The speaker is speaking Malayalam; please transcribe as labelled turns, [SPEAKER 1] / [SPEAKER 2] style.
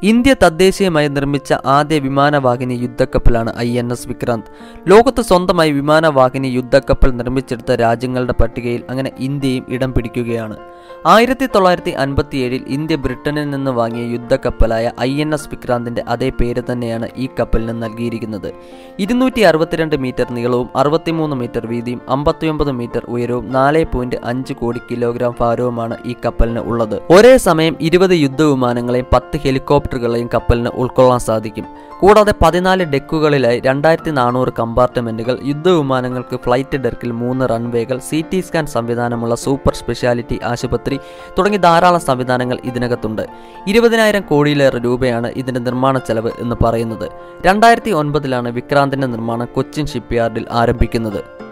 [SPEAKER 1] ഇന്ത്യ തദ്ദേശീയമായി നിർമ്മിച്ച ആദ്യ വിമാനവാഹിനി യുദ്ധക്കപ്പലാണ് ഐ എൻ എസ് വിക്രാന്ത് ലോകത്ത് സ്വന്തമായി വിമാനവാഹിനി യുദ്ധക്കപ്പൽ നിർമ്മിച്ചെടുത്ത രാജ്യങ്ങളുടെ പട്ടികയിൽ അങ്ങനെ ഇന്ത്യയും ഇടം പിടിക്കുകയാണ് ആയിരത്തി തൊള്ളായിരത്തി അൻപത്തിയേഴിൽ ഇന്ത്യ ബ്രിട്ടനിൽ നിന്ന് വാങ്ങിയ യുദ്ധക്കപ്പലായ ഐ എൻ എസ് വിക്രാന്തിന്റെ അതേ പേര് തന്നെയാണ് ഈ കപ്പലിന് നൽകിയിരിക്കുന്നത് ഇരുന്നൂറ്റി അറുപത്തിരണ്ട് മീറ്റർ നീളവും അറുപത്തിമൂന്ന് മീറ്റർ വീതിയും അമ്പത്തിയൊമ്പത് മീറ്റർ ഉയരവും നാല് പോയിന്റ് അഞ്ച് കോടി കിലോഗ്രാം ഭാരവുമാണ് ഈ കപ്പലിന് ഉള്ളത് ഒരേ സമയം ഇരുപത് യുദ്ധവിമാനങ്ങളെയും പത്ത് ഹെലികോപ്റ്ററുകളെയും കപ്പലിന് ഉൾക്കൊള്ളാൻ സാധിക്കും കൂടാതെ പതിനാല് ഡെക്കുകളിലായി രണ്ടായിരത്തി നാനൂറ് കമ്പാർട്ട്മെന്റുകൾ യുദ്ധവിമാനങ്ങൾക്ക് ഫ്ലൈറ്റ് ഡെർക്കിൽ മൂന്ന് റൺവേകൾ സി ടി സ്കാൻ സംവിധാനമുള്ള സൂപ്പർ സ്പെഷ്യാലിറ്റി ആശുപത്രി തുടങ്ങി ധാരാളം സംവിധാനങ്ങൾ ഇതിനകത്തുണ്ട് ഇരുപതിനായിരം കോടിയിലേറെ രൂപയാണ് ഇതിന്റെ നിർമ്മാണ ചെലവ് എന്ന് പറയുന്നത് രണ്ടായിരത്തി ഒൻപതിലാണ് വിക്രാന്തിന്റെ നിർമ്മാണം കൊച്ചിൻ ഷിപ്പ്യാർഡിൽ ആരംഭിക്കുന്നത്